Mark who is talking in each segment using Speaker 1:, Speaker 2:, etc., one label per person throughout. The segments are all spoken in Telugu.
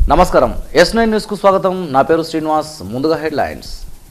Speaker 1: నమస్కారం ఎస్ నైన్ న్యూస్ కు స్వాగతం నా పేరు శ్రీనివాస్ ముందుగా హెడ్లైన్స్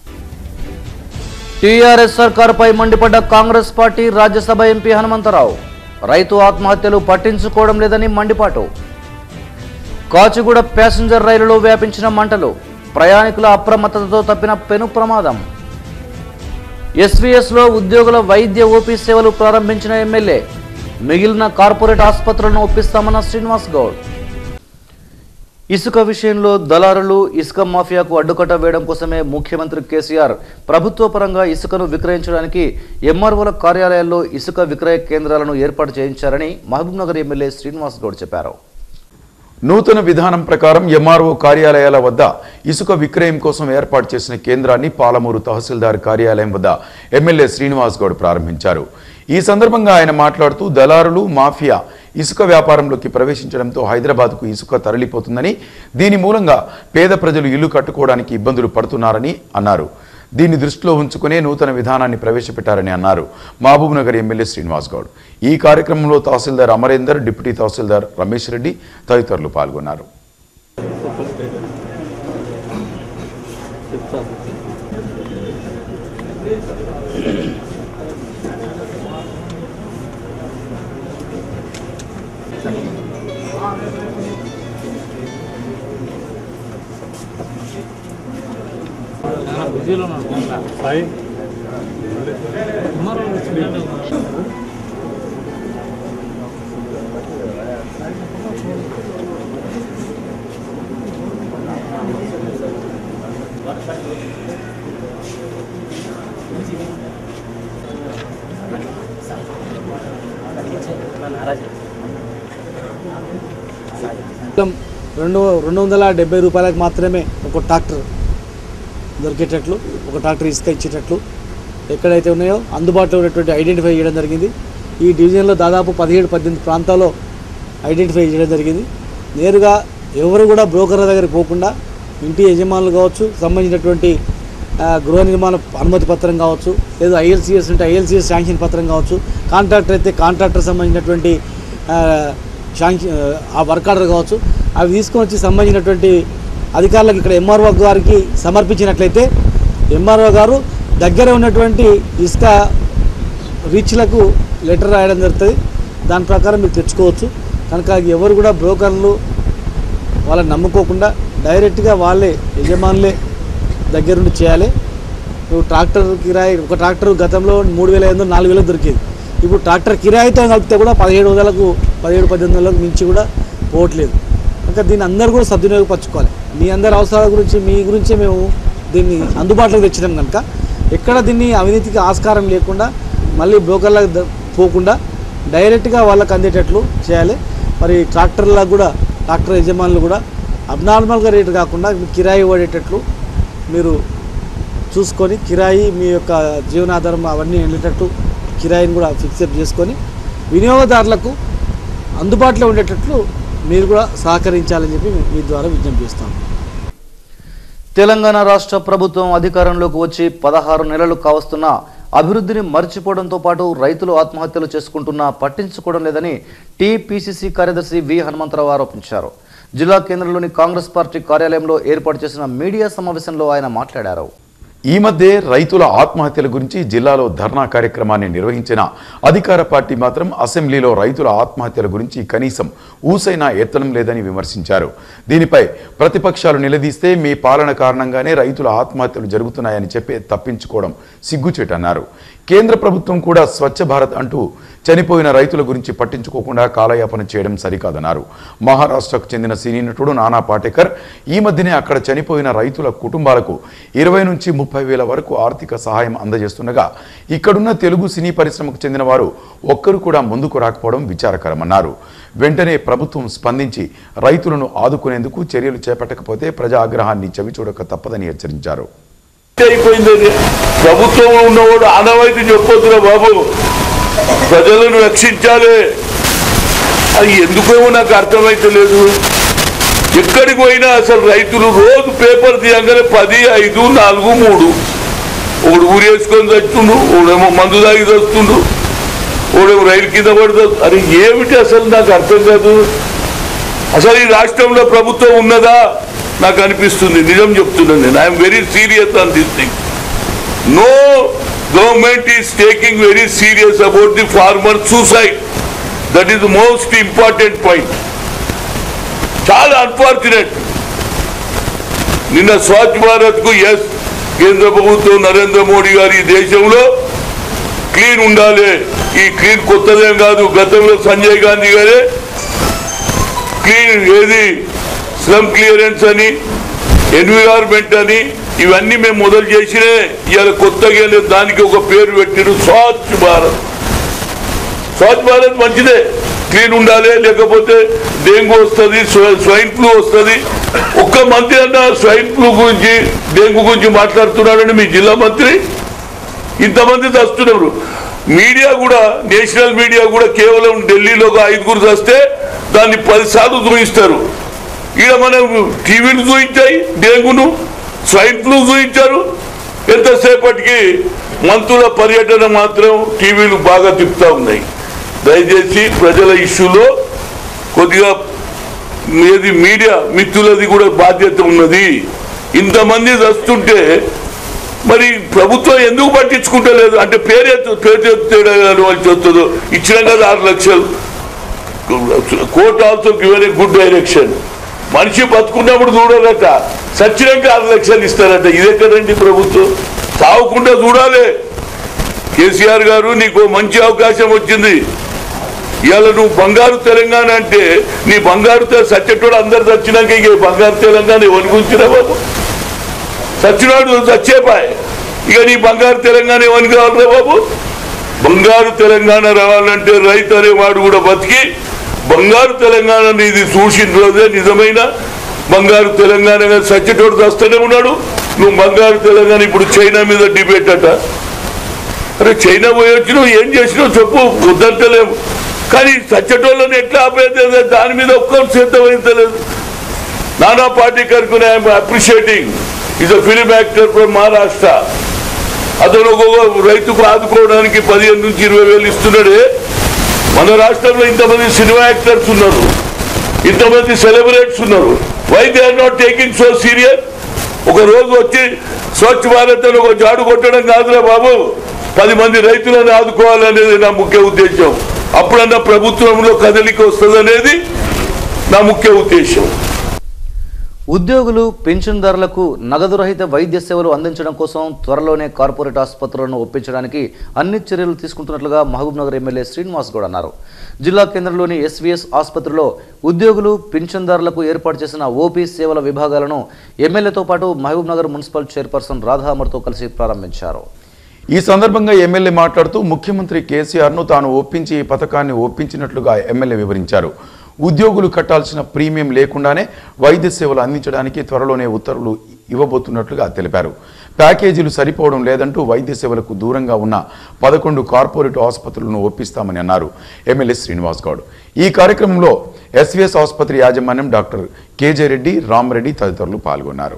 Speaker 1: టీఆర్ఎస్ సర్కారుపై మండిపడ్డ కాంగ్రెస్ పార్టీ రాజ్యసభ ఎంపీ హనుమంతరావు రైతు ఆత్మహత్యలు పట్టించుకోవడం లేదని మండిపాటు కాచిగూడ ప్యాసింజర్ రైలులో వ్యాపించిన మంటలు ప్రయాణికుల అప్రమత్తతతో తప్పిన పెను ప్రమాదం ఎస్వీఎస్లో ఉద్యోగుల వైద్య ఓపీ సేవలు ప్రారంభించిన ఎమ్మెల్యే మిగిలిన కార్పొరేట్ ఆసుపత్రులను ఒప్పిస్తామన్న శ్రీనివాస్ గౌడ్ ఇసుక విషయంలో దళారులు ఇసుక మాఫియాకు అడ్డుకట్ట వేయడం కోసమే ముఖ్యమంత్రి కేసీఆర్ ప్రభుత్వ పరంగా ఇసుకను విక్రయించడానికి ఎంఆర్ఓల కార్యాలయాల్లో ఇసుక విక్రయ కేంద్రాలను ఏర్పాటు చేయించారని మహబూబ్నగర్ ఎమ్మెల్యే శ్రీనివాస్ గౌడ్ చెప్పారు
Speaker 2: నూతన విధానం ప్రకారం ఎంఆర్ఓ కార్యాలయాల వద్ద ఇసుక విక్రయం కోసం ఏర్పాటు చేసిన కేంద్రాన్ని పాలమూరు తహసీల్దార్ కార్యాలయం వద్ద ఎమ్మెల్యే శ్రీనివాస్ గౌడ్ ప్రారంభించారు ఈ సందర్భంగా ఆయన మాట్లాడుతూ దళారులు మాఫియా ఇసుక వ్యాపారంలోకి ప్రవేశించడంతో హైదరాబాద్కు ఇసుక తరలిపోతుందని దీని మూలంగా పేద ప్రజలు ఇల్లు కట్టుకోవడానికి ఇబ్బందులు పడుతున్నారని అన్నారు దీన్ని దృష్టిలో ఉంచుకునే నూతన విధానాన్ని ప్రవేశపెట్టారని అన్నారు మహబూబ్నగర్ ఎమ్మెల్యే శ్రీనివాస్ గౌడ్ ఈ కార్యక్రమంలో తహసీల్దార్ అమరేందర్ డిప్యూటీ తహసీల్దార్ రమేష్ రెడ్డి తదితరులు పాల్గొన్నారు
Speaker 3: సాయి
Speaker 4: కేవలం రెండు రెండు వందల డెబ్బై రూపాయలకు మాత్రమే ఒక ట్రాక్టర్ దొరికేటట్లు ఒక ట్రాక్టర్ ఇసుక ఇచ్చేటట్లు ఎక్కడైతే ఉన్నాయో అందుబాటులో ఉన్నటువంటి ఐడెంటిఫై చేయడం జరిగింది ఈ డివిజన్లో దాదాపు పదిహేడు పద్దెనిమిది ప్రాంతాల్లో ఐడెంటిఫై చేయడం జరిగింది నేరుగా ఎవరు కూడా బ్రోకర్ల దగ్గరికి పోకుండా ఇంటి యజమానులు కావచ్చు సంబంధించినటువంటి ఆ, గృహ నిర్మాణ అనుమతి పత్రం కావచ్చు లేదా ఐఎల్సిఎస్ ఉంటే ఐఎల్సిఎస్ శాంక్షన్ పత్రం కావచ్చు కాంట్రాక్టర్ అయితే కాంట్రాక్టర్ సంబంధించినటువంటి ఆ, శాంక్షన్ ఆ వర్క్ ఆర్డర్ కావచ్చు అవి తీసుకొని వచ్చి సంబంధించినటువంటి అధికారులకు ఇక్కడ ఎంఆర్ఓ గారికి సమర్పించినట్లయితే ఎంఆర్ఓ గారు దగ్గర ఉన్నటువంటి ఇసుక రీచ్లకు లెటర్ రాయడం జరుగుతుంది దాని ప్రకారం మీరు తెచ్చుకోవచ్చు కనుక ఎవరు కూడా బ్రోకర్లు వాళ్ళని నమ్ముకోకుండా డైరెక్ట్గా వాళ్ళే యజమానులే దగ్గరుండి చేయాలి ఇప్పుడు ట్రాక్టర్ కిరాయి ఒక ట్రాక్టర్ గతంలో మూడు వేల ఐదు వందలు నాలుగు వేలకు దొరికేది ఇప్పుడు ట్రాక్టర్ కిరాయితో కలిపితే కూడా పదిహేడు వందలకు పదిహేడు పద్దెనిమిది వందలకు మించి కూడా పోవట్లేదు ఇంకా దీన్ని అందరూ కూడా సద్వినియోగపరచుకోవాలి మీ అందరి అవసరాల గురించి మీ గురించే మేము దీన్ని అందుబాటులోకి తెచ్చినాం కనుక ఎక్కడ దీన్ని అవినీతికి ఆస్కారం లేకుండా మళ్ళీ బ్రోకర్లకు ద- పోకుండా డైరెక్ట్గా వాళ్ళకి అందేటట్లు చేయాలి మరి ట్రాక్టర్లకు కూడా ట్రాక్టర్ యజమానులు కూడా అబ్నార్మల్గా రేటు కాకుండా కిరాయి పడేటట్లు మీరు చూసుకొని కిరాయి మీ యొక్క జీవనాధారం అవన్నీ వెళ్ళేటట్టు కిరాయిని కూడా ఫిక్సప్ చేసుకొని వినియోగదారులకు అందుబాటులో ఉండేటట్లు మీరు కూడా సహకరించాలని చెప్పి మీ ద్వారా విజ్ఞప్తి చేస్తాం
Speaker 1: తెలంగాణ రాష్ట్ర ప్రభుత్వం అధికారంలోకి వచ్చి పదహారు నెలలు కావస్తున్నా అభివృద్ధిని మర్చిపోవడంతో పాటు రైతులు ఆత్మహత్యలు చేసుకుంటున్నా పట్టించుకోవడం లేదని టీపీసీసీ కార్యదర్శి వి హనుమంతరావు ఆరోపించారు జిల్లా కేంద్రంలోని కాంగ్రెస్ పార్టీ కార్యాలయంలో ఏర్పాటు చేసిన మీడియా సమావేశంలో ఆయన మాట్లాడారు
Speaker 2: ఈ మధ్య రైతుల ఆత్మహత్యల గురించి జిల్లాలో ధర్నా కార్యక్రమాన్ని నిర్వహించిన అధికార పార్టీ మాత్రం అసెంబ్లీలో రైతుల ఆత్మహత్యల గురించి కనీసం ఊసైనా ఎత్తడం లేదని విమర్శించారు దీనిపై ప్రతిపక్షాలు నిలదీస్తే మీ పాలన కారణంగానే రైతుల ఆత్మహత్యలు జరుగుతున్నాయని చెప్పే తప్పించుకోవడం సిగ్గుచేటన్నారు కేంద్ర ప్రభుత్వం కూడా స్వచ్ఛ భారత్ అంటూ చనిపోయిన రైతుల గురించి పట్టించుకోకుండా కాలయాపన చేయడం సరికాదన్నారు మహారాష్ట్రకు చెందిన సినీ నటుడు నానా పాటేకర్ ఈ మధ్యనే అక్కడ చనిపోయిన రైతుల కుటుంబాలకు ఇరవై నుంచి ముప్పై వేల వరకు ఆర్థిక సహాయం అందజేస్తుండగా ఇక్కడున్న తెలుగు సినీ పరిశ్రమకు చెందిన వారు ఒక్కరు కూడా ముందుకు రాకపోవడం విచారకరమన్నారు వెంటనే ప్రభుత్వం స్పందించి రైతులను ఆదుకునేందుకు చర్యలు చేపట్టకపోతే ప్రజా ఆగ్రహాన్ని చవిచూడక తప్పదని హెచ్చరించారు
Speaker 5: అయిపోయింది అది ప్రభుత్వంలో ఉన్నవాడు ఆనవాయితీ చెప్పొద్దురా బాబు ప్రజలను రక్షించాలి అది ఎందుకేమో నాకు అర్థమైతలేదు ఎక్కడికి పోయినా అసలు రైతులు రోజు పేపర్ తీయంగానే పది ఐదు నాలుగు మూడు ఒకడు ఊరేసుకొని చచ్చుండు ఒకడేమో మందు తాగి చస్తుండు ఒకడేమో రైలు కింద పడుతుంది అరే ఏమిటి అసలు నాకు అర్థం కాదు అసలు ఈ రాష్ట్రంలో ప్రభుత్వం ఉన్నదా నాకు అనిపిస్తుంది నిజం చెప్తున్నాను నేను I'm very serious on this thing no government is taking very serious about the farmer suicide that is most important point చాలా అన్ఫార్చునేట్ నిన్న స్వచ్ఛ భారత్ కు ఎస్ కేంద్ర ప్రభుత్వం నరేంద్ర మోడీ గారి ఈ దేశంలో క్లీన్ ఉండాలి ఈ క్లీన్ కొత్తదేం కాదు గతంలో సంజయ్ గాంధీ గారే క్లీన్ ఏది స్లమ్ క్లియరెన్స్ అని ఎన్విరాన్మెంట్ అని ఇవన్నీ మేము మొదలు చేసినే ఇవాళ కొత్తగా ఏం లేదు, దానికి ఒక పేరు పెట్టిరు స్వచ్ఛ భారత్ స్వచ్ఛ భారత్ మంచిదే క్లీన్ ఉండాలి లేకపోతే డెంగ్యూ వస్తుంది స్వ- స్వైన్ ఫ్లూ వస్తుంది ఒక్క మంత్రి అన్న స్వైన్ ఫ్లూ గురించి డెంగ్యూ గురించి మాట్లాడుతున్నాడని మీ జిల్లా మంత్రి ఇంతమంది చస్తున్నారు మీడియా కూడా నేషనల్ మీడియా కూడా కేవలం ఢిల్లీలో ఒక ఐదుగురు చస్తే దాన్ని పదిసార్లు చూపిస్తారు ఈడ మనం టీవీలు చూపించాయి డెంగ్యూను స్వైన్ ఫ్లూ చూపించారు ఎంతసేపటికి మంత్రుల పర్యటన మాత్రం టీవీలు బాగా తిప్పుతా ఉన్నాయి దయచేసి ప్రజల ఇష్యూలో కొద్దిగా ఏది మీడియా మిత్రులది కూడా బాధ్యత ఉన్నది ఇంతమంది చస్తుంటే మరి ప్రభుత్వం ఎందుకు పట్టించుకుంటలేదు అంటే పేరు ఎత్తు- పేరు ఎత్తేడా వాళ్ళు చెప్తుందో ఇచ్చిన కదా ఆరు లక్షలు court also given a good direction మనిషి బతుకున్నప్పుడు చూడాలట సచ్చినాక ఆరు లక్షలు ఇస్తారట ఇదెక్కడండి ప్రభుత్వం తావకుండా చూడాలి కేసీఆర్ గారు నీకు మంచి అవకాశం వచ్చింది ఇవాళ నువ్వు బంగారు తెలంగాణ అంటే నీ బంగారు తె- సచ్చేటోడు అందరు చచ్చినాక ఇక బంగారు తెలంగాణ ఎవరి గురించినా బాబు సచ్చినాడు చచ్చేపాయ్ ఇక నీ బంగారు తెలంగాణ ఎవరికి కావాలరా బాబు బంగారు తెలంగాణ రావాలంటే రైతు అనేవాడు కూడా బతికి బంగారు తెలంగాణ ఇది చూసిన రోజే నిజమైన బంగారు తెలంగాణ సచ్చేటోడు వస్తూనే ఉన్నాడు నువ్వు బంగారు తెలంగాణ ఇప్పుడు చైనా మీద డిబేట్ అట అరే చైనా పోయి వచ్చినావు ఏం చేసినావు చెప్పు కుదరతలేము కానీ సచ్చటోళ్ళని ఎట్లా ఆపేది దాని మీద ఒక్కరు సిద్ధం వహించలేదు నానా పార్టీ కనుకునే I'm appreciating is a film actor from Maharashtra అతను ఒక్కొక్క రైతుకు ఆదుకోవడానికి పదిహేను నుంచి ఇరవై వేలు ఇస్తున్నాడే మన రాష్ట్రంలో ఇంతమంది సినిమా యాక్టర్స్ ఉన్నారు ఇంతమంది సెలబ్రిటీస్ ఉన్నారు why they are not taking so serious ఒక రోజు వచ్చి స్వచ్ఛ భారత్ అని ఒక జాడు కొట్టడం కాదురా బాబు పది మంది రైతులను ఆదుకోవాలనేది నా ముఖ్య ఉద్దేశం అప్పుడన్నా ప్రభుత్వంలో కదలిక వస్తుంది అనేది నా ముఖ్య ఉద్దేశం
Speaker 1: ఉద్యోగులు పెన్షన్దారులకు నగదు రహిత వైద్య సేవలు అందించడం కోసం త్వరలోనే కార్పొరేట్ ఆసుపత్రులను ఒప్పించడానికి అన్ని చర్యలు తీసుకుంటున్నట్లుగా మహబూబ్ నగర్ ఎమ్మెల్యే శ్రీనివాస్ గౌడ్ అన్నారు జిల్లా కేంద్రంలోని ఎస్వీఎస్ ఆసుపత్రిలో ఉద్యోగులు పెన్షన్దారులకు ఏర్పాటు చేసిన ఓపీ సేవల విభాగాలను ఎమ్మెల్యేతో పాటు Mahabubnagar municipal chairperson Radha అమర్తో కలిసి ప్రారంభించారు
Speaker 2: ఈ సందర్భంగా ఎమ్మెల్యే మాట్లాడుతూ ముఖ్యమంత్రి కేసీఆర్ను తాను ఒప్పించి ఈ పథకాన్ని ఒప్పించినట్లుగా ఎమ్మెల్యే వివరించారు ఉద్యోగులు కట్టాల్సిన ప్రీమియం లేకుండానే వైద్య సేవలు అందించడానికి త్వరలోనే ఉత్తర్వులు ఇవ్వబోతున్నట్లుగా తెలిపారు ప్యాకేజీలు సరిపోవడం లేదంటూ వైద్య సేవలకు దూరంగా ఉన్న పదకొండు కార్పొరేట్ ఆసుపత్రులను ఒప్పిస్తామని అన్నారు ఎమ్మెల్యే శ్రీనివాస్ గౌడ్ ఈ కార్యక్రమంలో ఎస్వీఎస్ ఆసుపత్రి యాజమాన్యం డాక్టర్ కేజే రెడ్డి రామరెడ్డి తదితరులు పాల్గొన్నారు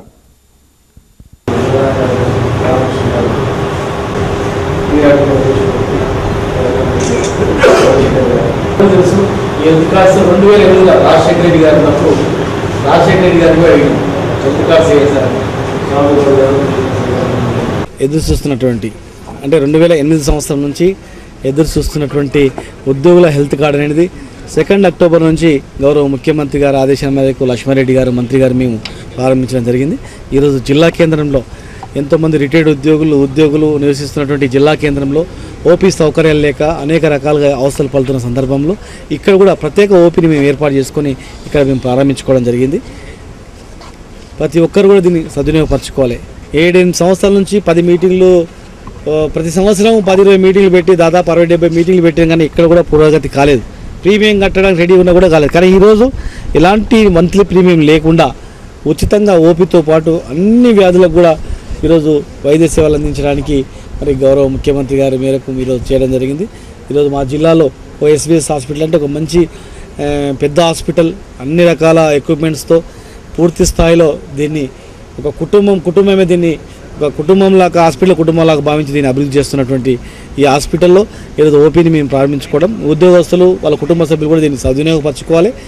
Speaker 3: తెలుసు ఈ హెల్త్ కార్డ్స్ రెండు వేల ఎనిమిదిలో రాజశేఖర రెడ్డి గారు ఉన్నప్పుడు రాజశేఖర రెడ్డి గారు కూడా అడిగాం హెల్త్ కార్డ్స్ వేశారని
Speaker 4: ఎదురు చూస్తున్నటువంటి అంటే రెండు వేల ఎనిమిది సంవత్సరం నుంచి ఎదురు చూస్తున్నటువంటి ఉద్యోగుల హెల్త్ కార్డ్ అనేది సెకండ్ అక్టోబర్ నుంచి గౌరవ ముఖ్యమంత్రి గారి ఆదేశాల మేరకు లక్ష్మారెడ్డి గారు మంత్రి గారు మేము ప్రారంభించడం జరిగింది ఈరోజు జిల్లా కేంద్రంలో ఎంతోమంది రిటైర్డ్ ఉద్యోగులు ఉద్యోగులు నివసిస్తున్నటువంటి జిల్లా కేంద్రంలో ఓపీ సౌకర్యాలు లేక అనేక రకాలుగా అవస్థలు పడుతున్న సందర్భంలో ఇక్కడ కూడా ప్రత్యేక ఓపీని మేము ఏర్పాటు చేసుకొని ఇక్కడ మేము ప్రారంభించుకోవడం జరిగింది ప్రతి ఒక్కరు కూడా దీన్ని సద్వినియోగపరచుకోవాలి ఏడెనిమిది సంవత్సరాల నుంచి పది మీటింగ్లు ఆ, ప్రతి సంవత్సరం పది ఇరవై మీటింగ్లు పెట్టి దాదాపు అరవై డెబ్బై మీటింగ్లు పెట్టాం కానీ ఇక్కడ కూడా పురోగతి కాలేదు ప్రీమియం కట్టడానికి రెడీ ఉన్నా కూడా కాలేదు కానీ ఈరోజు ఎలాంటి మంత్లీ ప్రీమియం లేకుండా ఉచితంగా ఓపీతో పాటు అన్ని వ్యాధులకు కూడా ఈరోజు వైద్య సేవలు అందించడానికి మరి గౌరవ ముఖ్యమంత్రి గారి మేరకు ఈరోజు చేయడం జరిగింది ఈరోజు మా జిల్లాలో ఓ ఎస్బీఎస్ హాస్పిటల్ అంటే ఒక మంచి ఆ, పెద్ద హాస్పిటల్ అన్ని రకాల ఎక్విప్మెంట్స్తో పూర్తి స్థాయిలో దీన్ని ఒక కుటుంబం కుటుంబమే దీన్ని ఒక కుటుంబంలాగా హాస్పిటల్ కుటుంబంలాగా భావించి దీన్ని అభివృద్ధి చేస్తున్నటువంటి ఈ హాస్పిటల్లో ఈరోజు ఓపీని మేము ప్రారంభించుకోవడం ఉద్యోగస్తులు వాళ్ళ కుటుంబ సభ్యులు కూడా దీన్ని సద్వినియోగపరచుకోవాలి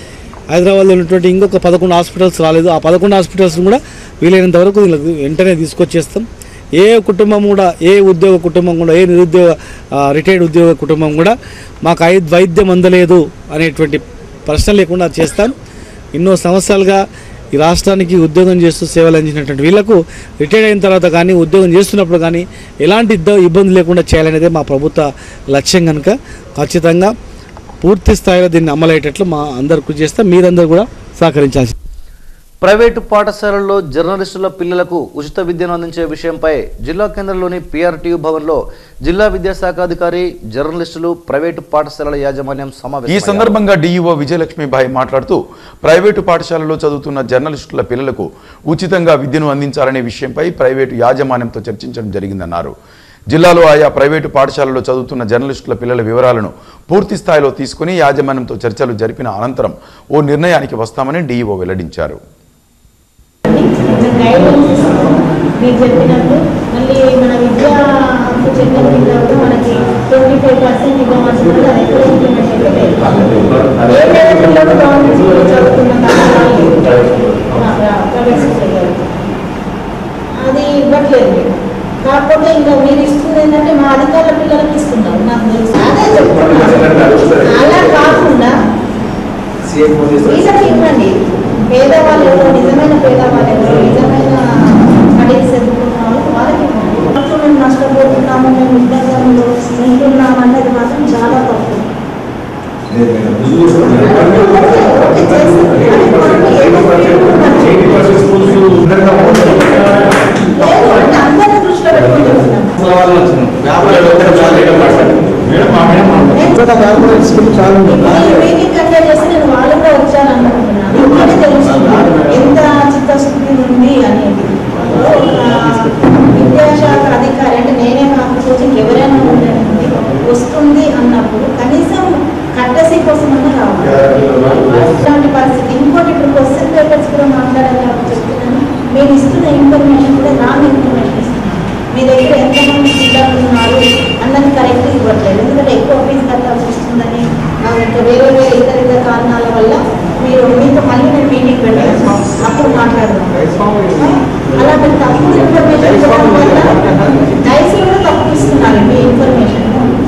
Speaker 4: హైదరాబాద్లో ఉన్నటువంటి ఇంకొక పదకొండు హాస్పిటల్స్ రాలేదు ఆ పదకొండు హాస్పిటల్స్ కూడా వీలైనంత వరకు వీళ్ళకి వెంటనే తీసుకొచ్చేస్తాం ఏ కుటుంబం కూడా ఏ ఉద్యోగ కుటుంబం కూడా ఏ నిరుద్యోగ రిటైర్డ్ ఉద్యోగ కుటుంబం కూడా మాకు ఐ వైద్యం అందలేదు అనేటువంటి ప్రశ్న లేకుండా చేస్తాం ఎన్నో సంవత్సరాలుగా ఈ రాష్ట్రానికి ఉద్యోగం చేస్తూ సేవలు అందించినటువంటి వీళ్ళకు రిటైర్ అయిన తర్వాత కానీ ఉద్యోగం చేస్తున్నప్పుడు కానీ ఎలాంటి ఇద్ద- ఇబ్బంది లేకుండా చేయాలనేదే మా ప్రభుత్వ లక్ష్యం కనుక ఖచ్చితంగా పూర్తి స్థాయిలో దీన్ని అమలయ్యేటట్లు మా అందరు కృషి చేస్తాం మీరందరూ కూడా సహకరించాల్సి
Speaker 1: ప్రైవేటు పాఠశాలల్లో జర్నలిస్టుల పిల్లలకు ఉచిత విద్యను అందించే విషయంపై జిల్లా కేంద్రంలోని పిఆర్టీయు భవన్లో జిల్లా విద్యాశాఖ అధికారి జర్నలిస్టులు ప్రైవేటు పాఠశాలల యాజమాన్యం
Speaker 2: ఈ
Speaker 1: సమావేశం
Speaker 2: సందర్భంగా డీఈఓ విజయలక్ష్మీబాయి మాట్లాడుతూ ప్రైవేటు పాఠశాలలో చదువుతున్న జర్నలిస్టుల పిల్లలకు ఉచితంగా విద్యను అందించాలనే విషయంపై ప్రైవేటు యాజమాన్యంతో చర్చించడం జరిగిందన్నారు జిల్లాలో ఆయా ప్రైవేటు పాఠశాలలో చదువుతున్న జర్నలిస్టుల పిల్లల వివరాలను పూర్తి స్థాయిలో తీసుకుని యాజమాన్యంతో చర్చలు జరిపిన అనంతరం ఓ నిర్ణయానికి వస్తామని డీఈఓ వెల్లడించారు
Speaker 6: గైడెన్స్ ఇస్తాము మీరు చెప్పినట్టు మళ్ళీ మన విద్యా హక్కు చట్టం కింద కూడా మనకి ట్వంటీ ఫైవ్ పర్సెంట్ ఇవ్వమంటున్నారు అది ఎక్కడ ఇంప్లిమెంట్ అయితే లేదు ఏ లెవెల్లో గవర్నమెంట్ స్కూల్ చదువుతున్న ప్రైవేట్ స్కూల్ అది ఇవ్వట్లేదు మీరు. కాకపోతే ఇంకా మీరు ఇస్తుంది ఏంటంటే మా అధికారుల పిల్లలకి ఇస్తున్నారు నాకు తెలుసు అదే చెప్తున్నాను అలా కాకుండా వీళ్ళకి ఇవ్వండి పేదవాళ్ళు ఎవరో నిజమైన పేదవాళ్ళు ఎవరో నిజమైన స్టడీస్ చదువుకున్న వాళ్ళకి వాళ్ళకి ఇవ్వండి అప్పుడు మేము నష్టపోతున్నాము మేము ఇబ్బందులు ఉంటున్నాము అన్నది మాత్రం చాలా తప్పు ఓకే, చేసి- అది మనకి లేదు అంటే అందరినీ దృష్టిలో పెట్టుకుని చెప్తున్నాం ఈ మీటింగ్ కండక్ట్ చేసి నేను వాళ్ళు కూడా వచ్చాను అనుకుంటున్నాను ఇక్కడే తెలుస్తుంది ఎంత చిత్తశుద్ధి ఉంది అనేది ఒక విద్యాశాఖ అధికారి అంటే నేనే కాకపోతే ఎవరైనా ఉండండి వస్తుంది అన్నప్పుడు కనీసం కట్టసి కోసం అన్న రావాలి ఇలాంటి పరిస్థితి ఇంకోటి ఇప్పుడు క్వశ్చన్ పేపర్స్ కూడా మాట్లాడాలి కాబట్టి చెప్తున్నాను మీరు ఇస్తున్న ఇన్ఫర్మేషన్ కూడా రాంగ్ ఇన్ఫర్మేషన్ ఇస్తున్నాను మీ దగ్గర ఎంతమంది పిల్లలు ఉన్నారు అన్నది కరెక్ట్ ఇవ్వట్లేదు ఎందుకంటే ఎక్కువ ఫీజు కట్టాల్సి వస్తుందని ఆ, ఇంకా వేరే వేరే ఇతర ఇతర కారణాల వల్ల మీరు మీతో మళ్ళీ నేను మీటింగ్ పెట్టాను అప్పుడు మాట్లాడదాం ఆ? అలా మీరు తప్పుడు ఇన్ఫర్మేషన్ ఇవ్వడం వల్ల డైస్ కూడా తప్పు ఇస్తున్నారు మీ ఇన్ఫర్మేషన్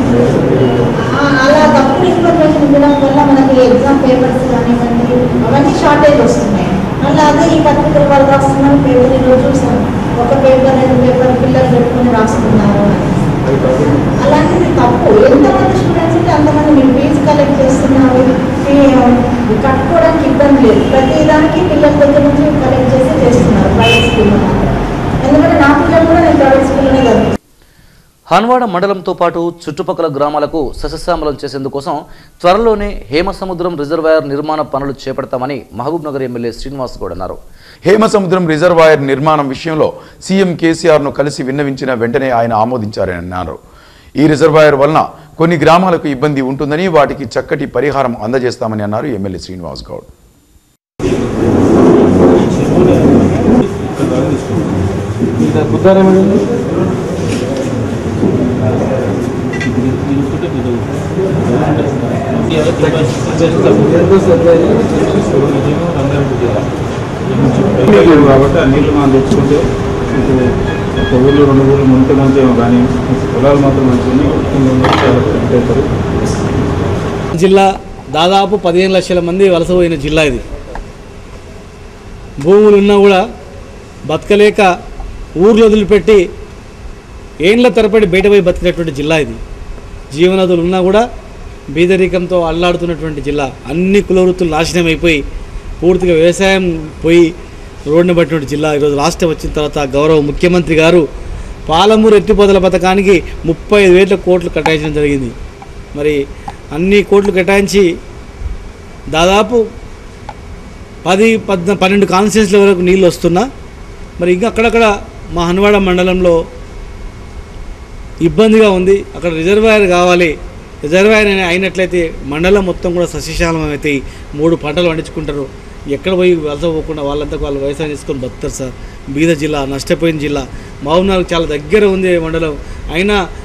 Speaker 6: అలా తప్పుడు ఇన్ఫర్మేషన్ ఇవ్వడం వల్ల మనకి ఎగ్జామ్ పేపర్స్ కానివ్వండి అవన్నీ షార్టేజ్ వస్తున్నాయి మళ్ళీ అదే ఈ పత్రికల వాళ్ళు రాస్తున్నారు పేపర్ ఈరోజు చూసాను ఒక పేపర్ రెండు పేపర్ పిల్లలు పెట్టుకుని రాస్తున్నారు అని. అలాంటిది తప్పు ఎంతమంది స్టూడెంట్స్ ఉంటే అంతమంది మీరు ఫీజు కలెక్ట్ చేస్తున్నారు ఫీ కట్టుకోవడానికి ఇబ్బంది లేదు ప్రతి దానికి పిల్లల దగ్గర నుంచి కలెక్ట్ చేసి చేస్తున్నారు ప్రైవేట్ స్కూల్లో మాత్రం ఎందుకంటే నా పిల్లలు కూడా నేను ప్రైవేట్ స్కూల్లోనే చదువుతాను
Speaker 1: హన్వాడ మండలంతో పాటు చుట్టుపక్కల గ్రామాలకు సస్యశ్యామలం చేసేందుకోసం త్వరలోనే హేమసముద్రం రిజర్వాయర్ నిర్మాణ పనులు చేపడతామని మహబూబ్ నగర్ ఎమ్మెల్యే శ్రీనివాస్ గౌడ్ అన్నారు
Speaker 2: హేమసముద్రం రిజర్వాయర్ నిర్మాణం విషయంలో సీఎం కేసీఆర్ ను కలిసి విన్నవించిన వెంటనే ఆయన ఆమోదించారని అన్నారు ఈ రిజర్వాయర్ వలన కొన్ని గ్రామాలకు ఇబ్బంది ఉంటుందని వాటికి చక్కటి పరిహారం అందజేస్తామని అన్నారు ఎమ్మెల్యే శ్రీనివాస్ గౌడ్
Speaker 7: నీళ్ళు కాబట్టి ఆ నీళ్లు మనం తెచ్చుకుంటే మీకు ఒక ఊళ్ళో రెండు ఊళ్ళు ముందు మంచిగా కానీ పొలాలు మాత్రం మంచిగా అవుతారు
Speaker 4: జిల్లా దాదాపు పదిహేను లక్షల మంది వలస పోయిన జిల్లా ఇది భూములు ఉన్నా కూడా బతకలేక ఊర్లు వదిలిపెట్టి ఏండ్ల తరబడి బయట పోయి బతికినటువంటి జిల్లా ఇది జీవనదులు ఉన్నా కూడా బీదరికంతో అల్లాడుతున్నటువంటి జిల్లా అన్ని కులవృత్తులు నాశనం అయిపోయి పూర్తిగా వ్యవసాయం పోయి రోడ్డున పట్టినటువంటి జిల్లా ఈరోజు రాష్ట్రం వచ్చిన తర్వాత గౌరవ ముఖ్యమంత్రి గారు పాలమూరు ఎత్తిపోతల పథకానికి ముప్పై ఐదు వేల కోట్లు కేటాయించడం జరిగింది మరి అన్ని కోట్లు కేటాయించి దాదాపు పది పద్న పన్నెండు కాన్స్టిట్యూన్సీల వరకు నీళ్ళు వస్తున్నా మరి ఇంకా అక్కడక్కడ మా హన్వాడ మండలంలో ఇబ్బందిగా ఉంది అక్కడ రిజర్వాయర్ కావాలి రిజర్వాయర్ అనే అయినట్లయితే మండలం మొత్తం కూడా సస్యశాలం అవుతాయి మూడు పంటలు పండించుకుంటారు ఎక్కడ పోయి వలస పోకుండా వాళ్ళంతా వాళ్ళు వ్యవసాయం చేసుకొని బతుకుతారు సార్ బీద జిల్లా నష్టపోయిన జిల్లా మహబూబ్నగర్ చాలా దగ్గర ఉంది ఈ మండలం అయినా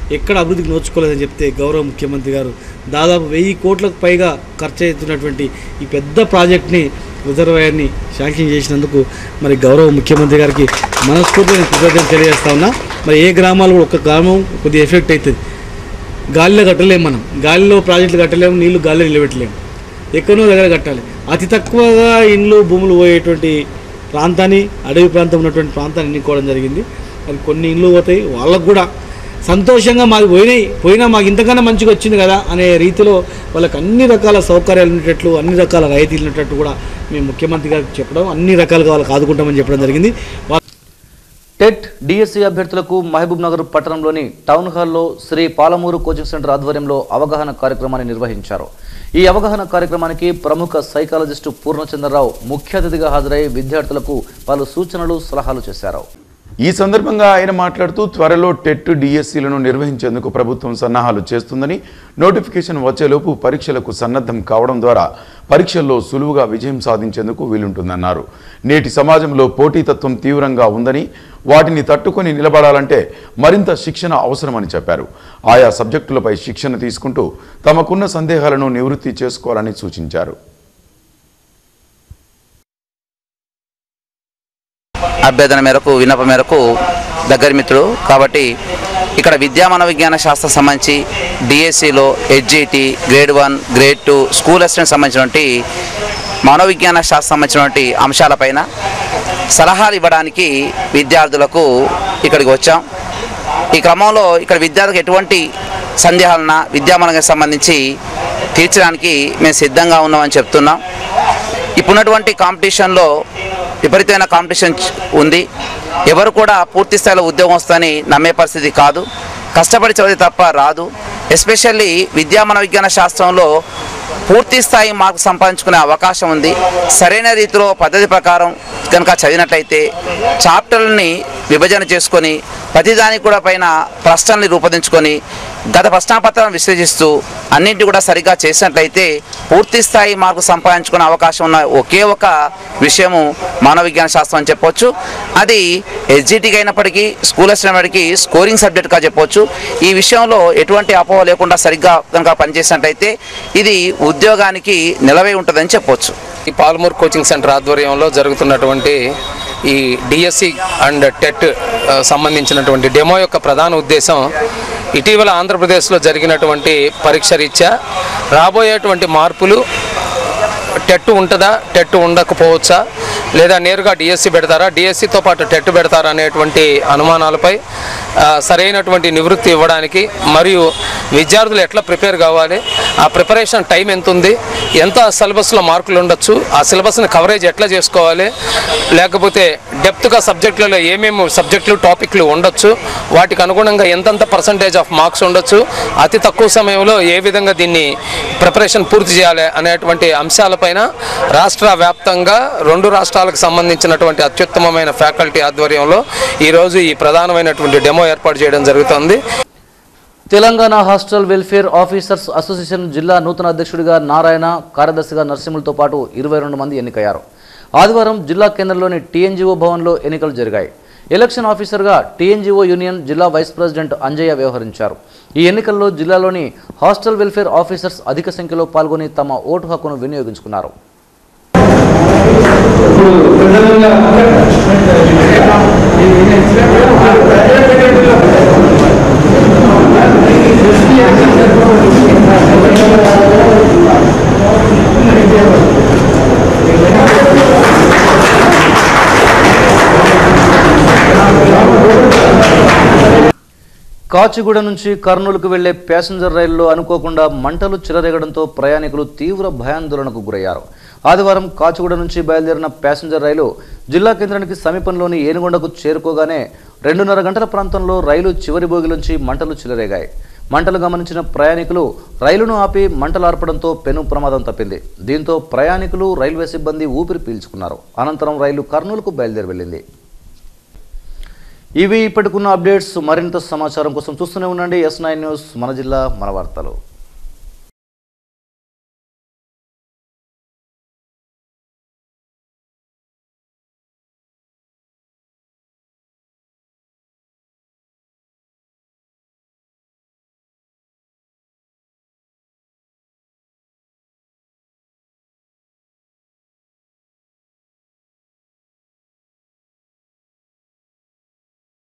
Speaker 4: ఎక్కడ అభివృద్ధికి నోచుకోలేదని చెప్తే గౌరవ ముఖ్యమంత్రి గారు దాదాపు వెయ్యి కోట్లకు పైగా ఖర్చు అవుతున్నటువంటి ఈ పెద్ద ప్రాజెక్ట్ని రిజర్వాయర్ని శాంక్షన్ చేసినందుకు మరి గౌరవ ముఖ్యమంత్రి గారికి మనస్ఫూర్తిగా నేను కృతజ్ఞతలు తెలియజేస్తా ఉన్నా మరి ఏ గ్రామాలు కూడా ఒక గ్రామం కొద్దిగా ఎఫెక్ట్ అవుతుంది గాలిలో కట్టలేము మనం గాలిలో ప్రాజెక్టులు కట్టలేము నీళ్లు గాలిలో నిలబెట్టలేము ఎక్కడో దగ్గర కట్టాలి అతి తక్కువగా ఇండ్లు భూములు పోయేటువంటి ప్రాంతాన్ని అడవి ప్రాంతం ఉన్నటువంటి ప్రాంతాన్ని ఎన్నుకోవడం జరిగింది మరి కొన్ని ఇండ్లు పోతాయి వాళ్ళకు కూడా సంతోషంగా మాకు పోయినాయి పోయినా మాకు ఇంతకన్నా మంచిగా వచ్చింది కదా అనే రీతిలో వాళ్ళకి అన్ని రకాల సౌకర్యాలు ఉండేటట్లు అన్ని రకాల రాయితీలు ఉండేటట్టు కూడా మేము ముఖ్యమంత్రి గారికి చెప్పడం అన్ని రకాలుగా వాళ్ళకి ఆదుకుంటామని చెప్పడం జరిగింది వా-
Speaker 1: టెట్ డిఎస్సి అభ్యర్థులకు మహబూబ్ నగర్ పట్టణంలోని టౌన్ హాల్లో శ్రీ పాలమూరు కోచింగ్ సెంటర్ ఆధ్వర్యంలో అవగాహన కార్యక్రమాన్ని నిర్వహించారు ఈ అవగాహన కార్యక్రమానికి ప్రముఖ సైకాలజిస్టు పూర్ణచంద్రరావు ముఖ్య అతిథిగా హాజరై విద్యార్థులకు పలు సూచనలు సలహాలు చేశారు
Speaker 2: ఈ సందర్భంగా ఆయన మాట్లాడుతూ త్వరలో టెట్ డిఎస్సీలను నిర్వహించేందుకు ప్రభుత్వం సన్నాహాలు చేస్తుందని నోటిఫికేషన్ వచ్చేలోపు పరీక్షలకు సన్నద్ధం కావడం ద్వారా పరీక్షల్లో సులువుగా విజయం సాధించేందుకు వీలుంటుందన్నారు నేటి సమాజంలో పోటీతత్వం తీవ్రంగా ఉందని వాటిని తట్టుకొని నిలబడాలంటే మరింత శిక్షణ అవసరమని చెప్పారు ఆయా సబ్జెక్టులపై శిక్షణ తీసుకుంటూ తమకున్న సందేహాలను నివృత్తి చేసుకోవాలని సూచించారు
Speaker 8: అభ్యర్థన మేరకు విన్నప మేరకు దగ్గర మిత్రుడు కాబట్టి ఇక్కడ విద్యా మన విజ్ఞాన శాస్త్రం సంబంధించి డిఎస్సిలో HGT grade one grade two school assistant సంబంధించినటువంటి మనోవిజ్ఞాన శాస్త్రం సంబంధించినటువంటి అంశాలపైన సలహాలు ఇవ్వడానికి విద్యార్థులకు ఇక్కడికి వచ్చాం ఈ క్రమంలో ఇక్కడ విద్యార్థులకు ఎటువంటి సందేహాలన్నా విద్యామనకి సంబంధించి తీర్చడానికి మేము సిద్ధంగా ఉన్నామని చెప్తున్నాం ఇప్పుడున్నటువంటి కాంపిటీషన్లో విపరీతమైన కాంపిటీషన్ చ- ఉంది ఎవరు కూడా పూర్తి స్థాయిలో ఉద్యోగం వస్తుందని నమ్మే పరిస్థితి కాదు కష్టపడి చదివితే తప్ప రాదు ఎస్పెషల్లీ విద్యా మన విజ్ఞాన శాస్త్రంలో పూర్తి స్థాయి మార్కు సంపాదించుకునే అవకాశం ఉంది సరైన రీతిలో పద్ధతి ప్రకారం కనుక చదివినట్లయితే చాప్టర్లని విభజన చేసుకొని ప్రతిదానికి కూడా పైన ప్రశ్నల్ని రూపొందించుకొని గత ప్రశ్నాపత్రాలను విశ్లేషిస్తూ అన్నింటి కూడా సరిగ్గా చేసినట్లయితే పూర్తి స్థాయి మార్కు సంపాదించుకునే అవకాశం ఉన్న ఒకే ఒక విషయము మానవ విజ్ఞాన శాస్త్రం అని చెప్పొచ్చు అది ఎస్జిటికి అయినప్పటికీ స్కూల్ అయినప్పటికీ స్కోరింగ్ సబ్జెక్ట్గా చెప్పొచ్చు ఈ విషయంలో ఎటువంటి అపోహ లేకుండా సరిగ్గా కనుక పనిచేసినట్లయితే ఇది ఉద్యోగానికి నిలవై ఉంటుందని చెప్పొచ్చు
Speaker 9: ఈ పాల్మూర్ కోచింగ్ సెంటర్ ఆధ్వర్యంలో జరుగుతున్నటువంటి ఈ డిఎస్సి అండ్ టెట్ ఆ, సంబంధించినటువంటి డెమో యొక్క ప్రధాన ఉద్దేశం ఇటీవల ఆంధ్రప్రదేశ్లో జరిగినటువంటి పరీక్ష రీత్యా రాబోయేటువంటి మార్పులు టెట్ ఉంటుందా టెట్ ఉండకపోవచ్చా లేదా నేరుగా డిఎస్సి పెడతారా డిఎస్సితో పాటు టెట్ పెడతారా అనేటువంటి అనుమానాలపై ఆ, సరైనటువంటి నివృత్తి ఇవ్వడానికి మరియు విద్యార్థులు ఎట్లా ప్రిపేర్ కావాలి ఆ ప్రిపరేషన్ టైం ఎంత ఉంది ఎంత సిలబస్లో మార్కులు ఉండొచ్చు ఆ సిలబస్ని కవరేజ్ ఎట్లా చేసుకోవాలి లేకపోతే డెప్త్గా సబ్జెక్టులలో ఏమేమి సబ్జెక్టులు టాపిక్లు ఉండొచ్చు వాటికి అనుగుణంగా ఎంతెంత పర్సంటేజ్ ఆఫ్ మార్క్స్ ఉండొచ్చు అతి తక్కువ సమయంలో ఏ విధంగా దీన్ని ప్రిపరేషన్ పూర్తి చేయాలి అనేటువంటి అంశాలపైన రాష్ట్ర వ్యాప్తంగా రెండు రాష్ట్రాలకు సంబంధించినటువంటి అత్యుత్తమమైన ఫ్యాకల్టీ ఆధ్వర్యంలో ఈరోజు ఈ ప్రధానమైనటువంటి డెమో ఏర్పాటు చేయడం జరుగుతుంది
Speaker 1: Telangana hostel welfare officers association జిల్లా నూతన అధ్యక్షుడిగా నారాయణ కార్యదర్శిగా నరసింహులతో పాటు ఇరవై రెండు మంది ఎన్నికయ్యారు ఆదివారం జిల్లా కేంద్రంలోని టీఎన్జీఓ భవన్లో ఎన్నికలు జరిగాయి ఎలక్షన్ ఆఫీసర్గా టీఎన్జీఓ యూనియన్ జిల్లా వైస్ ప్రెసిడెంట్ అంజయ్య వ్యవహరించారు ఈ ఎన్నికల్లో జిల్లాలోని హాస్టల్ వెల్ఫేర్ ఆఫీసర్స్ అధిక సంఖ్యలో పాల్గొని తమ ఓటు హక్కును వినియోగించుకున్నారు కాచిగూడ నుంచి కర్నూలుకు వెళ్లే ప్యాసింజర్ రైల్లో అనుకోకుండా మంటలు చెలరేగడంతో ప్రయాణికులు తీవ్ర భయాందోళనకు గురయ్యారు ఆదివారం కాచిగూడ నుంచి బయలుదేరిన ప్యాసింజర్ రైలు జిల్లా కేంద్రానికి సమీపంలోని ఏనుగొండకు చేరుకోగానే రెండున్నర గంటల ప్రాంతంలో రైలు చివరి బోగిలోంచి మంటలు చెలరేగాయి మంటలు గమనించిన ప్రయాణికులు రైలును ఆపి మంటలు ఆర్పడంతో పెను ప్రమాదం తప్పింది దీంతో ప్రయాణికులు రైల్వే సిబ్బంది ఊపిరి పీల్చుకున్నారు అనంతరం రైలు కర్నూలుకు బయలుదేరి వెళ్ళింది ఇవి ఇప్పటికున్న అప్డేట్స్ మరింత సమాచారం కోసం చూస్తూనే ఉండండి ఎస్ నైన్ న్యూస్ మన జిల్లా మన వార్తలు